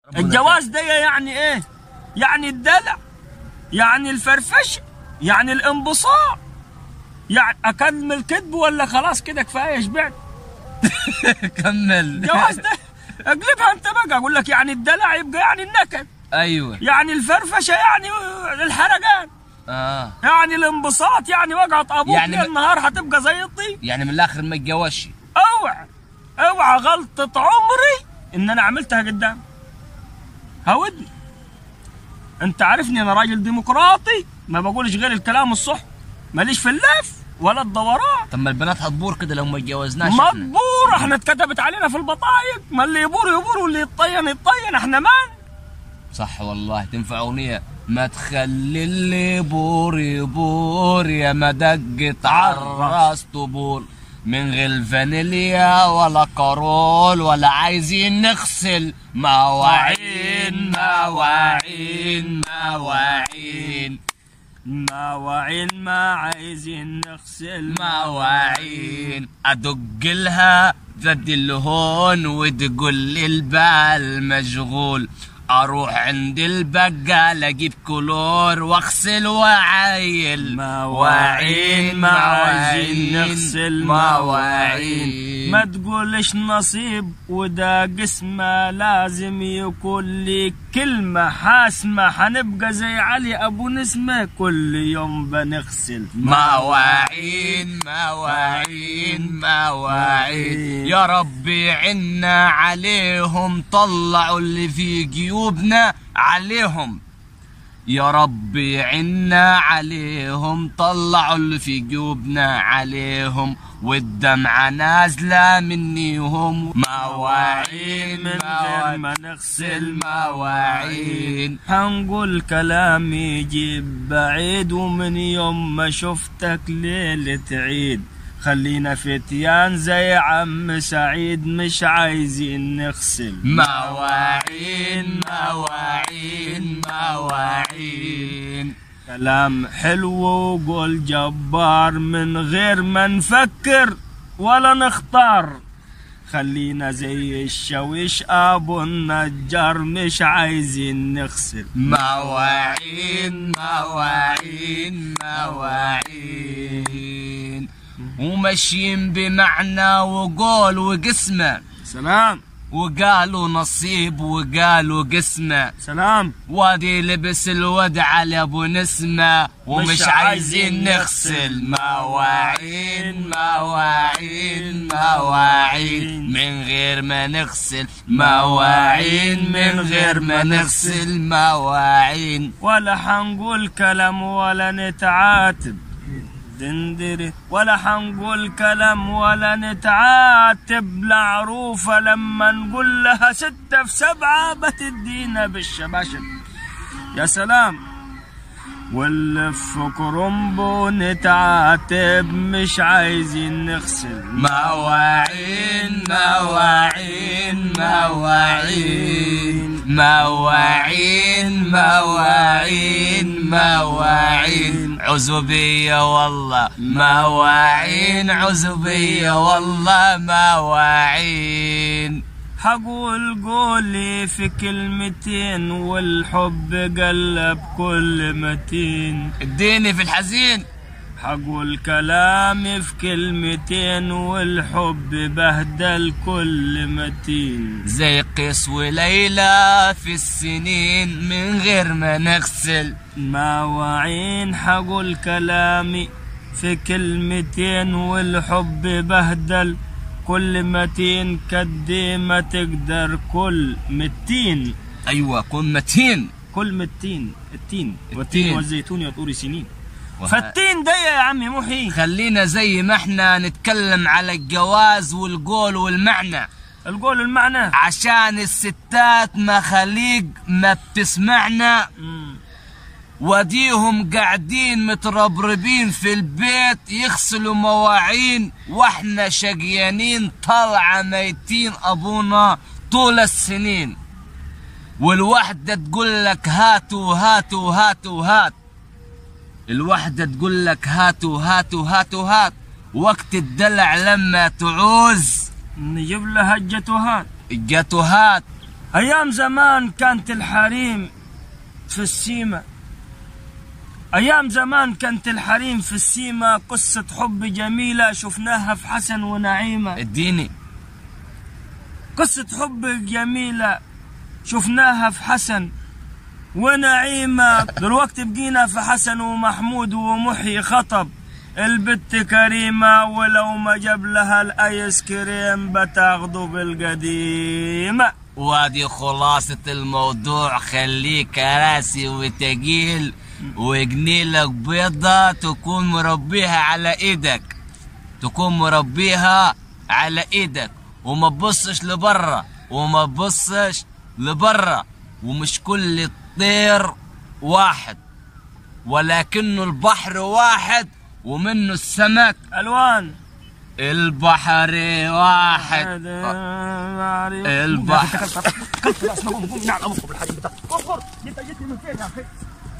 الجواز ده يعني ايه يعني الدلع يعني الفرفشه يعني الانبساط يعني اكمل كذب ولا خلاص كده كفايه شبعت كمل جواز ده اقلبها انت بقى اقول لك يعني الدلع يبقى يعني النكد ايوه يعني الفرفشه يعني الحرقان اه يعني الانبساط يعني وقعت ابوك يعني يعني م- النهار هتبقى زي الطين يعني من الاخر ما يتجوزش اوعى اوعى غلطة عمري ان انا عملتها قدام هودني انت عارفني انا راجل ديمقراطي ما بقولش غير الكلام الصح ماليش في اللف ولا الدوران طب ما البنات هتبور كده لو ما اتجوزناش احنا مطبور احنا اتكتبت علينا في البطايق ما اللي يبور يبور واللي يطين يطين احنا مان صح والله تنفع اغنيه ما تخلي اللي يبور يبور يا ما دقت عالراس طبول من غير فانيليا ولا كارول ولا عايزين نغسل مواعين مواعين مواعين مواعين ما عايزين نغسل مواعين ادق لها تدي الهون وتقول لي البال مشغول اروح عند البقال اجيب كلور واغسل واعايل مواعين ما عايزين نغسل مواعين ما تقولش نصيب وده قسمة لازم يكون لي كلمة حاسمة حنبقى زي علي أبو نسمة كل يوم بنغسل مواعين مواعين مواعين يا ربي عنا عليهم طلعوا اللي في جيوبنا عليهم يا ربي عنا عليهم طلعوا اللي في جيوبنا عليهم والدمعة نازلة منيهم مواعين من غير ما نغسل مواعين حنقول كلام يجيب بعيد ومن يوم ما شفتك ليلة عيد خلينا فتيان زي عم سعيد مش عايزين نغسل مواعين مواعين مواعين كلام حلو وقول جبار من غير ما نفكر ولا نختار خلينا زي الشويش ابو النجار مش عايزين نغسل مواعين مواعين مواعين وماشيين بمعنى وقول وقسمة سلام وقالوا نصيب وقالوا قسمة سلام وادي لبس الودع لابو نسمة ومش مش عايزين عايزين نغسل مواعين مواعين مواعين من غير ما نغسل مواعين من غير ما نغسل مواعين ولا حنقول كلام ولا نتعاتب دندري ولا حنقول كلام ولا نتعاتب لعروفة لما نقول لها ستة في سبعة بتدينا بالشباشب يا سلام واللي في كرنبو نتعاتب مش عايزين نغسل مواعين مواعين مواعين مواعين مواعين مواعين عزوبية والله مواعين عزوبية والله مواعين حقول قولي في كلمتين والحب قلب كل متين اديني في الحزين حقول كلامي في كلمتين والحب بهدل كل متين زي قيس وليلى في السنين من غير ما نغسل مواعين حقول كلامي في كلمتين والحب بهدل كل متين قد ما تقدر كل متين ايوه كن متين كل متين التين التين. والتين والزيتون يطور سنين وه- فالتين ده يا عمي محي خلينا زي ما احنا نتكلم على الجواز والقول والمعنى القول المعنى عشان الستات مخاليق ما بتسمعنا مم. وديهم قاعدين متربربين في البيت يغسلوا مواعين واحنا شقيانين طالعة ميتين ابونا طول السنين والوحدة تقول لك هاتوا هاتوا هاتوا هات الوحدة تقول لك هاتوا هاتوا هاتوا هات وقت الدلع لما تعوز نجيب لها الجتوهات الجاتوهات أيام زمان كانت الحريم في السيمة أيام زمان كانت الحريم في السيمة قصة حب جميلة شفناها في حسن ونعيمة اديني قصة حب جميلة شفناها في حسن ونعيمة دلوقتي بقينا في حسن ومحمود ومحيي خطب البت كريمة ولو ما جاب لها الآيس كريم بتاخده بالقديمة وادي خلاصة الموضوع خليك كراسي وتقيل وجنيلك بيضة تكون مربيها على ايدك تكون مربيها على ايدك وما تبصش لبرا وما تبصش لبرا ومش كل الطير واحد ولكنه البحر واحد ومنه السمك ألوان البحر واحد البحر كلت راس نقوم نقوم نعم ابوك بالحاجه بتاعتك انت جيت من فين يا اخي